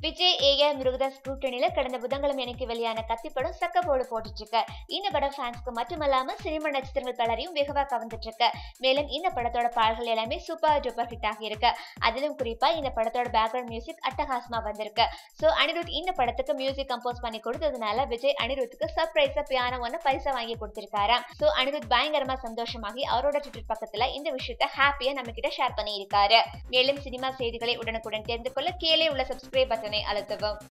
Vijay AR Murugadoss கூட்டணியில கடந்த புதன்கிழமை எனக்கு வெளியான கத்தி படம் சக்க போடு போட்டுட்டு இருக்கு இந்த படம் ஃபேன்ஸ்க்கு மட்டுமல்லாம சினிமா நட்சத்திரங்கள் பலரையும் வெகுவா கவர்ந்துட்டு இருக்கு மேலும் இந்த படத்தோட பாடல்கள் எல்லாமே சூப்பர் டூப்பர் ஹிட் ஆகி இருக்கு அதிலும் குறிப்பா இந்த படத்தோட பேக்ரவுண்ட் மியூசிக் அட்டகாசமா வந்திருக்கு சோ அனிருத் இந்த படத்துக்கு மியூசிக் கம்போஸ் பண்ணி கொடுத்ததுனால விஜய் அனிருத்துக்கு சர்ப்ரைஸா பியானோ ஒன்னு பரிசா வாங்கி கொடுத்திருக்காராம் சோ அனிருத் பயங்கரமா சந்தோஷமாகி அவரோட ட்விட்டர் பக்கத்துல இந்த விஷயத்த ஹாப்பியா நம்ம கிட்ட ஷேர் பண்ணி இருக்காரு மேலும் சினிமா செய்திகளை உடனுக்குடன் தெரிந்து கொள்ள கீழே உள்ள சப்ஸ்கிரைப் பட்டனை அழுத்தவும்